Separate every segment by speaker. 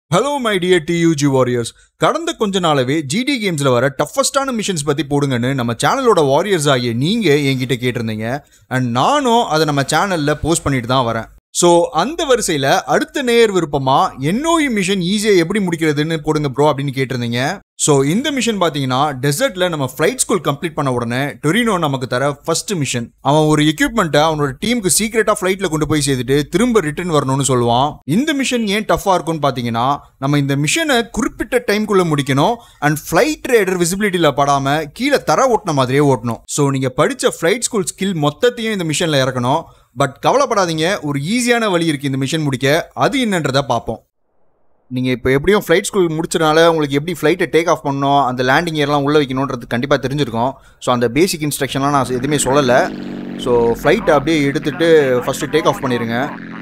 Speaker 1: hello my dear டியூஜி warriors கடந்த கொஞ்ச நாளாவே ஜிடி கேம்ஸில் வர டஃபஸ்டான மிஷன்ஸ் பற்றி போடுங்கன்னு நம்ம சேனலோட வாரியர்ஸ் ஆகிய நீங்கள் என்கிட்ட கேட்டிருந்தீங்க அண்ட் நானும் அதை நம்ம சேனலில் போஸ்ட் பண்ணிட்டு தான் வரேன் ஸோ அந்த வரிசையில் அடுத்த நேர் விருப்பமா என்ஓஇ மிஷன் ஈஸியாக எப்படி முடிக்கிறதுன்னு போடுங்க ப்ரோ அப்படின்னு கேட்டிருந்தீங்க ஸோ இந்த மிஷன் பார்த்தீங்கன்னா டெசர்ட்டில் நம்ம ஃப்ளைட் ஸ்கூல் கம்ப்ளீட் பண்ண உடனே டொரினோ நமக்கு தர ஃபர்ஸ்ட் மிஷன் அவன் ஒரு எக்யூப்மெண்ட்டை அவனோட டீமுக்கு சீக்கிரட்டாக ஃப்ளைட்டில் கொண்டு போய் சேர்த்துட்டு திரும்ப ரிட்டர்ன் வரணும்னு சொல்லுவான் இந்த மிஷன் ஏன் டஃப்பாக இருக்கும்னு பார்த்தீங்கன்னா நம்ம இந்த மிஷனை குறிப்பிட்ட டைம்குள்ளே முடிக்கணும் அண்ட் ஃப்ளைட் ரேடர் விசிபிலிட்டியில் படாமல் கீழே தர ஓட்டின மாதிரியே ஓட்டணும் ஸோ நீங்கள் படித்த ஃப்ளைட் ஸ்கூல் ஸ்கில் மொத்தத்தையும் இந்த மிஷனில் இறக்கணும் பட் கவலைப்படாதீங்க ஒரு ஈஸியான வழி இருக்குது இந்த மிஷன் முடிக்க அது என்னன்றதை பார்ப்போம் நீங்கள் இப்போ எப்படியும் ஃப்ளைட் ஸ்கூல் முடிச்சனால உங்களுக்கு எப்படி ஃப்ளைட்டை டேக் ஆஃப் பண்ணணும் அந்த லேண்டிங் ஏர்லாம் உள்ளே வைக்கணுன்றது கண்டிப்பாக தெரிஞ்சிருக்கும் ஸோ அந்த பேசிக் இன்ஸ்ட்ரக்ஷன்லாம் நான் எதுவுமே சொல்லலை ஸோ ஃப்ளைட்டை அப்படியே எடுத்துகிட்டு ஃபஸ்ட்டு டேக் ஆஃப் பண்ணிடுங்க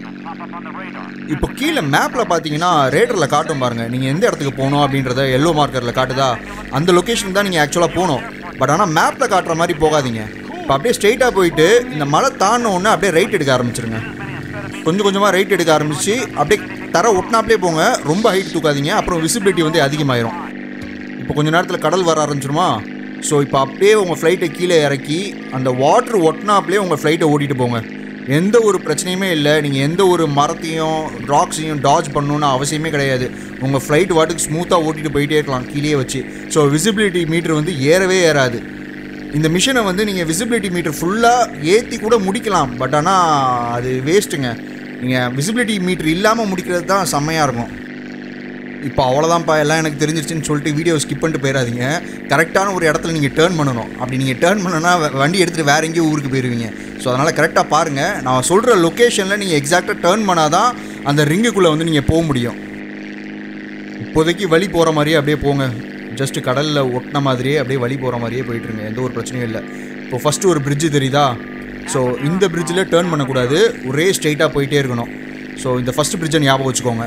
Speaker 1: இப்போ கீழே மேப்பில் பார்த்தீங்கன்னா ரேடரில் காட்டும் பாருங்கள் நீங்கள் எந்த இடத்துக்கு போகணும் அப்படின்றத எல்லோ மார்க்கரில் காட்டுதா அந்த லொக்கேஷன் தான் நீங்கள் ஆக்சுவலாக போகணும் பட் ஆனால் மேப்பில் காட்டுற மாதிரி போகாதீங்க இப்போ அப்படியே ஸ்ட்ரெயிட்டாக போயிட்டு இந்த மலை தாண்டின உடனே அப்படியே ரைட் எடுக்க ஆரம்பிச்சிருங்க கொஞ்சம் கொஞ்சமாக ரைட் எடுக்க ஆரம்பிச்சு அப்படியே தர ஒட்டினாப்லேயே போங்க ரொம்ப ஹைட் தூக்காதீங்க அப்புறம் விசிபிலிட்டி வந்து அதிகமாயிரும் இப்போ கொஞ்ச நேரத்தில் கடல் வர ஆரம்பிச்சிருமா ஸோ இப்போ அப்படியே உங்கள் ஃப்ளைட்டை கீழே இறக்கி அந்த வாட்டர் ஒட்டினாப்லேயே உங்கள் ஃப்ளைட்டை ஓட்டிட்டு போங்க எந்த ஒரு பிரச்சனையுமே இல்லை நீங்கள் எந்த ஒரு மரத்தையும் ராக்ஸையும் டாஜ் பண்ணணும்னு அவசியமே கிடையாது உங்கள் ஃப்ளைட் வாட்டுக்கு ஸ்மூத்தாக ஓட்டிட்டு போயிட்டே இருக்கலாம் கீழே வச்சு ஸோ விசிபிலிட்டி மீட்டர் வந்து ஏறவே ஏறாது இந்த மிஷனை வந்து நீங்கள் விசிபிலிட்டி மீட்டர் ஃபுல்லாக ஏற்றி கூட முடிக்கலாம் பட் ஆனால் அது வேஸ்ட்டுங்க நீங்கள் விசிபிலிட்டி மீட்டர் இல்லாமல் முடிக்கிறது தான் செம்மையாக இருக்கும் இப்போ அவ்வளோதான்ப்பா எல்லாம் எனக்கு தெரிஞ்சிருச்சுன்னு சொல்லிட்டு வீடியோ ஸ்கிப் பண்ணிட்டு போயிடாதீங்க கரெக்டான ஒரு இடத்துல நீங்கள் டேர்ன் பண்ணணும் அப்படி நீங்கள் டேர்ன் பண்ணனா வண்டி எடுத்துகிட்டு வேற எங்கேயோ ஊருக்கு போயிடுவீங்க ஸோ அதனால் கரெக்டாக பாருங்கள் நான் சொல்கிற லொக்கேஷனில் நீங்கள் எக்ஸாக்டாக டேர்ன் பண்ணால் தான் அந்த ரிங்குக்குள்ளே வந்து நீங்கள் போக முடியும் இப்போதைக்கு வழி போகிற மாதிரியே அப்படியே போங்க ஜஸ்ட் கடலில் ஒட்டின மாதிரியே அப்படியே வழி போகிற மாதிரியே போயிட்டுருங்க எந்த ஒரு பிரச்சனையும் இல்லை இப்போ ஃபஸ்ட்டு ஒரு பிரிட்ஜு தெரியுதா ஸோ இந்த பிரிட்ஜில் டேர்ன் பண்ணக்கூடாது ஒரே ஸ்ட்ரைட்டாக போயிட்டே இருக்கணும் ஸோ இந்த ஃபஸ்ட் பிரிட்ஜை ஞாபகம் வச்சுக்கோங்க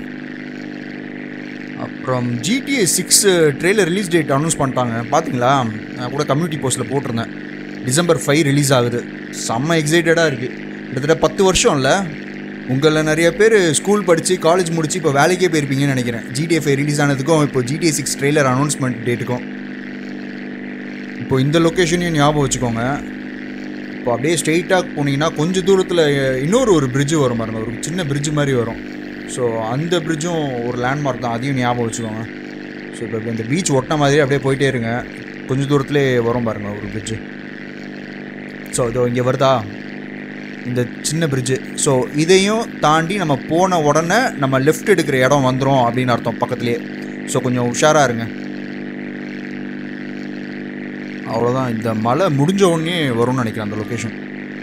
Speaker 1: அப்புறம் GTA six trailer release date announce பண்ணிட்டாங்க பார்த்தீங்களா நான் கூட கம்யூனிட்டி போஸ்ட்டில் போட்டிருந்தேன் டிசம்பர் ஃபைவ் ரிலீஸ் ஆகுது செம்ம எக்ஸைட்டடாக இருக்குது கிட்டத்தட்ட பத்து வருஷம் இல்லை உங்களில் நிறைய பேர் ஸ்கூல் படித்து காலேஜ் முடிச்சு இப்போ வேலைக்கே போயிருப்பீங்கன்னு நினைக்கிறேன் ஜிடிஏ ஃபைவ் ரிலீஸ் ஆனதுக்கும் இப்போ ஜிடிஏ சிக்ஸ் ட்ரெய்லர் அனௌன்ஸ்மெண்ட் டேட்டுக்கும் இப்போ இந்த லொக்கேஷனையும் ஞாபகம் வச்சுக்கோங்க இப்போ அப்படியே ஸ்ட்ரெயிட்டாக போனீங்கன்னா கொஞ்சம் தூரத்தில் இன்னொரு ஒரு பிரிட்ஜு வரும் பாருங்க ஒரு சின்ன பிரிட்ஜு மாதிரி வரும் ஸோ அந்த பிரிட்ஜும் ஒரு லேண்ட்மார்க் தான் அதையும் ஞாபகம் வச்சுக்கோங்க ஸோ இப்போ இந்த பீச் ஒட்டின மாதிரி அப்படியே போயிட்டே இருங்க கொஞ்சம் தூரத்துலேயே வரும் பாருங்க ஒரு பிரிட்ஜு ஸோ இதோ இங்கே வருதா இந்த சின்ன பிரிட்ஜு ஸோ இதையும் தாண்டி நம்ம போன உடனே நம்ம லெஃப்ட் எடுக்கிற இடம் வந்துடும் அப்படின்னு அர்த்தம் பக்கத்துலேயே ஸோ கொஞ்சம் உஷாராக இருங்க அவ்வளோதான் இந்த மழை முடிஞ்ச உடனே வரும்னு நினைக்கிறேன் அந்த லொக்கேஷன்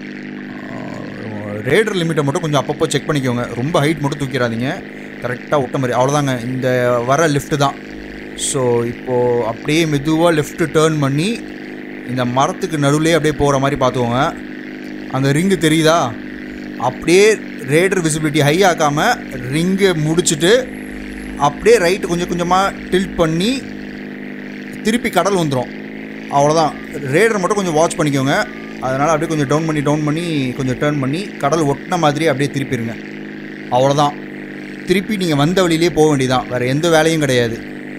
Speaker 1: ரேடர் லிமிட்டை மட்டும் கொஞ்சம் அப்பப்போ செக் பண்ணிக்கோங்க ரொம்ப ஹைட் மட்டும் தூக்கிடாதீங்க கரெக்டாக ஒட்ட மாதிரி அவ்வளோதாங்க இந்த வர லெஃப்ட்டு தான் ஸோ இப்போது அப்படியே மெதுவாக லெஃப்ட்டு டேர்ன் பண்ணி இந்த மரத்துக்கு நடுவுலேயே அப்படியே போகிற மாதிரி பார்த்துக்கோங்க அந்த ரிங்கு தெரியுதா அப்படியே ரேடர் விசிபிலிட்டி ஹை ஆக்காமல் ரிங்கை முடிச்சுட்டு அப்படியே ரைட்டு கொஞ்சம் கொஞ்சமாக டில்ட் பண்ணி திருப்பி கடல் வந்துடும் அவ்வளோதான் ரேடர் மட்டும் கொஞ்சம் வாட்ச் பண்ணிக்கோங்க அதனால் அப்படியே கொஞ்சம் டவுன் பண்ணி டவுன் பண்ணி கொஞ்சம் டேர்ன் பண்ணி கடல் ஒட்டின மாதிரியே அப்படியே திருப்பிடுங்க அவ்வளோதான் திருப்பி நீங்கள் வந்த வழியிலே போக வேண்டியதான் வேறு எந்த வேலையும் கிடையாது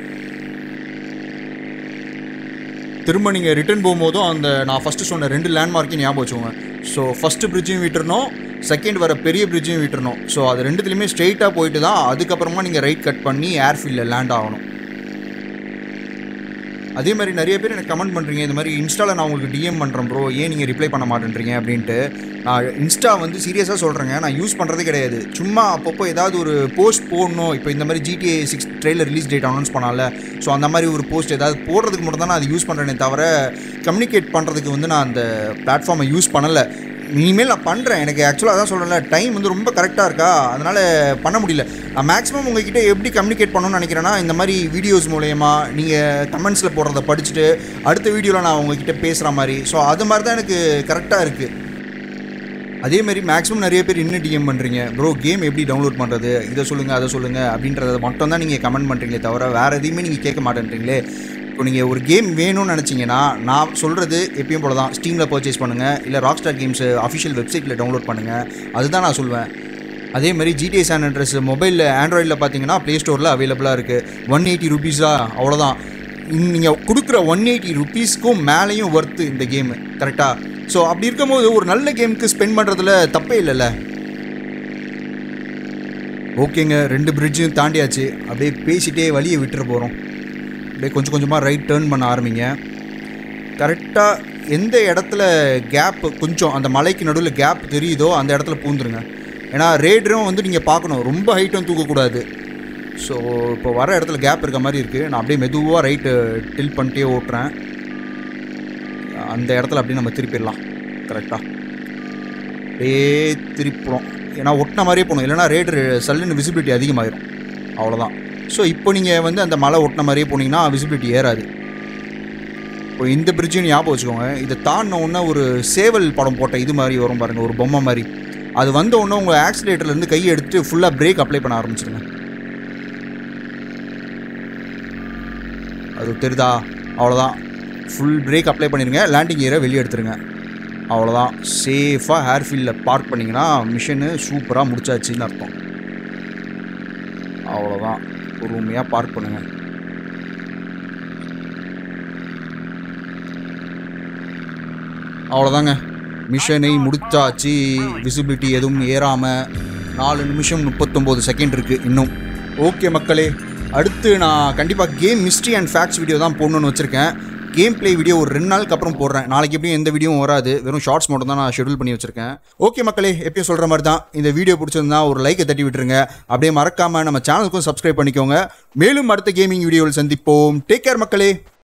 Speaker 1: திரும்ப நீங்கள் ரிட்டர்ன் போகும்போதும் அந்த நான் ஃபஸ்ட்டு சொன்ன ரெண்டு லேண்ட்மார்க்கையும் ஞாபகம் வச்சுக்கோங்க ஸோ ஃபஸ்ட்டு பிரிட்ஜையும் விட்டுறணும் செகண்ட் வர பெரிய பிரிட்ஜையும் விட்டுறணும் ஸோ அது ரெண்டுத்துலேயுமே ஸ்ட்ரெயிட்டாக போயிட்டு தான் அதுக்கப்புறமா நீங்கள் ரைட் கட் பண்ணி ஏர்ஃபீல்டில் லேண்ட் ஆகணும் அதே மாதிரி நிறைய பேர் எனக்கு கமெண்ட் பண்ணுறீங்க இந்த மாதிரி இன்ஸ்டாவில் நான் உங்களுக்கு டிஎம் பண்ணுறேன் ப்ரோ ஏன் நீங்கள் ரிப்ளை பண்ண மாட்டேன்றீங்க அப்படின்ட்டு நான் இன்ஸ்டா வந்து சீரியஸாக சொல்கிறேங்க நான் யூஸ் பண்ணுறதே கிடையாது சும்மா அப்பப்போ ஏதாவது ஒரு போஸ்ட் போடணும் இப்போ இந்த மாதிரி GTA six trailer release date announce பண்ணால ஸோ அந்த மாதிரி ஒரு போஸ்ட் ஏதாவது போடுறதுக்கு மட்டும் தான் நான் அது யூஸ் பண்ணுறேனே தவிர கம்யூனிகேட் பண்ணுறதுக்கு வந்து நான் அந்த பிளாட்ஃபார்மை யூஸ் பண்ணலை இனிமேல் நான் பண்ணுறேன் எனக்கு ஆக்சுவலாக அதான் சொல்கிறேன்ல டைம் வந்து ரொம்ப கரெக்டாக இருக்கா அதனால் பண்ண முடியல நான் மேக்ஸிமம் உங்ககிட்ட எப்படி கம்யூனிகேட் பண்ணணும்னு நினைக்கிறேன்னா இந்த மாதிரி வீடியோஸ் மூலயமா நீங்கள் கமெண்ட்ஸில் போடுறத படிச்சுட்டு அடுத்த வீடியோவில் நான் உங்ககிட்ட பேசுகிற மாதிரி ஸோ அது மாதிரி தான் எனக்கு கரெக்டாக இருக்குது அதே மாதிரி மேக்ஸிமம் நிறைய பேர் இன்னும் டிஎம் பண்ணுறீங்க ப்ரோ கேம் எப்படி டவுன்லோட் பண்ணுறது இதை சொல்லுங்கள் அதை சொல்லுங்கள் அப்படின்றத மட்டும் தான் நீங்கள் கமெண்ட் பண்ணுறீங்களே தவிர வேறு எதையுமே நீங்கள் கேட்க மாட்டேன்றீங்களே இப்போ நீங்கள் ஒரு கேம் வேணும்னு நினச்சிங்கன்னா நான் சொல்கிறது எப்பயும் போல தான் ஸ்டீமில் பர்ச்சேஸ் பண்ணுங்கள் இல்லை ராக் ஸ்டார் கேம்ஸ் அஃபிஷியல் வெப்சைட்டில் டவுன்லோட் பண்ணுங்கள் அதுதான் நான் சொல்வேன் அதே மாதிரி ஜிடிஏ சான் அட்ரஸ் மொபைலில் ஆண்ட்ராய்டில் பார்த்தீங்கன்னா ப்ளே ஸ்டோரில் அவைலபிளாக இருக்குது ஒன் எயிட்டி ருபீஸா அவ்வளோதான் நீங்கள் கொடுக்குற ஒன் எயிட்டி ருபீஸ்க்கும் மேலேயும் ஒர்த்து இந்த கேமு கரெக்டாக ஸோ அப்படி இருக்கும்போது ஒரு நல்ல கேமுக்கு ஸ்பெண்ட் பண்ணுறதுல தப்பே இல்லைல்ல ஓகேங்க ரெண்டு பிரிட்ஜும் தாண்டியாச்சு அப்படியே பேசிட்டே வழியை விட்டுற போகிறோம் அப்படியே கொஞ்சம் கொஞ்சமாக ரைட் டேர்ன் பண்ண ஆரம்பிங்க கரெக்டாக எந்த இடத்துல கேப் கொஞ்சம் அந்த மலைக்கு நடுவில் கேப் தெரியுதோ அந்த இடத்துல பூந்துருங்க ஏன்னா ரேடரும் வந்து நீங்கள் பார்க்கணும் ரொம்ப ஹைட்டும் தூக்கக்கூடாது ஸோ இப்போ வர இடத்துல கேப் இருக்க மாதிரி இருக்குது நான் அப்படியே மெதுவாக ரைட்டு டில் பண்ணிட்டே ஓட்டுறேன் அந்த இடத்துல அப்படியே நம்ம திருப்பிடலாம் கரெக்டாக அப்படியே திருப்புறோம் ஏன்னா ஒட்டின மாதிரியே போகணும் இல்லைனா ரேட்டு சல்லுன்னு விசிபிலிட்டி அதிகமாயிரும் அவ்வளோதான் ஸோ இப்போ நீங்கள் வந்து அந்த மலை ஒட்டின மாதிரியே போனீங்கன்னா விசிபிலிட்டி ஏறாது இப்போ இந்த பிரிட்ஜையும் ஞாபகம் வச்சுக்கோங்க இதை தாண்டின உடனே ஒரு சேவல் படம் போட்ட இது மாதிரி வரும் பாருங்கள் ஒரு பொம்மை மாதிரி அது வந்த உடனே உங்கள் ஆக்சிலேட்டர்லேருந்து கையை எடுத்துட்டு ஃபுல்லாக பிரேக் அப்ளை பண்ண ஆரம்பிச்சிருங்க அது தெரியுதா அவ்வளோதான் ஃபுல் பிரேக் அப்ளை பண்ணிடுங்க லேண்டிங் கியரை வெளியே எடுத்துருங்க அவ்வளோதான் சேஃபாக ஹேர்ஃபீல்டில் பார்க் பண்ணிங்கன்னா மிஷினு சூப்பராக முடிச்சாச்சுன்னு அர்த்தம் அவ்வளோதான் பொறுமையாக பார்க் பண்ணுங்கள் அவ்வளோதாங்க மிஷனை முடிச்சாச்சு விசிபிலிட்டி எதுவும் ஏறாமல் நாலு நிமிஷம் முப்பத்தொம்போது செகண்ட் இருக்குது இன்னும் ஓகே மக்களே அடுத்து நான் கண்டிப்பாக game mystery and facts video தான் போடணும்னு வச்சுருக்கேன் கேம் ப்ளே வீடியோ ஒரு ரெண்டு நாளுக்கு அப்புறம் போடுறேன் நாளைக்கு எப்படியும் எந்த வீடியோவும் வராது வெறும் ஷார்ட்ஸ் மட்டும் தான் நான் ஷெடியூல் பண்ணி வச்சிருக்கேன் ஓகே மக்களே எப்பயும் சொல்கிற மாதிரி தான் இந்த வீடியோ பிடிச்சிருந்தா ஒரு லைக்கை தட்டி விட்டுருங்க அப்படியே மறக்காமல் நம்ம சேனலுக்கும் சப்ஸ்கிரைப் பண்ணிக்கோங்க மேலும் அடுத்த கேமிங் வீடியோவில் சந்திப்போம் டேக் கேர் மக்களே